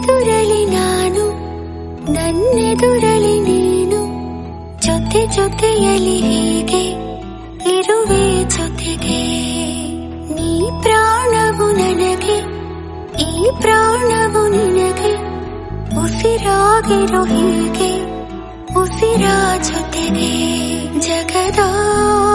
ನಿನ್ನೆದುರಲಿ ನಾನು ನನ್ನೆದುರಲಿ ನೀನು ಜೊತೆ ಜೊತೆಯಲಿ ಹೀಗೆ ಇರುವೆ ಜೊತೆಗೆ ನೀ ಪ್ರಾಣವು ನನಗೆ ಈ ಪ್ರಾಣವು ನಿನಗೆ ಉಸಿರಾಗಿರೋ ಹೀಗೆ ಉಸಿರ ಜೊತೆಗೆ ಜಗದ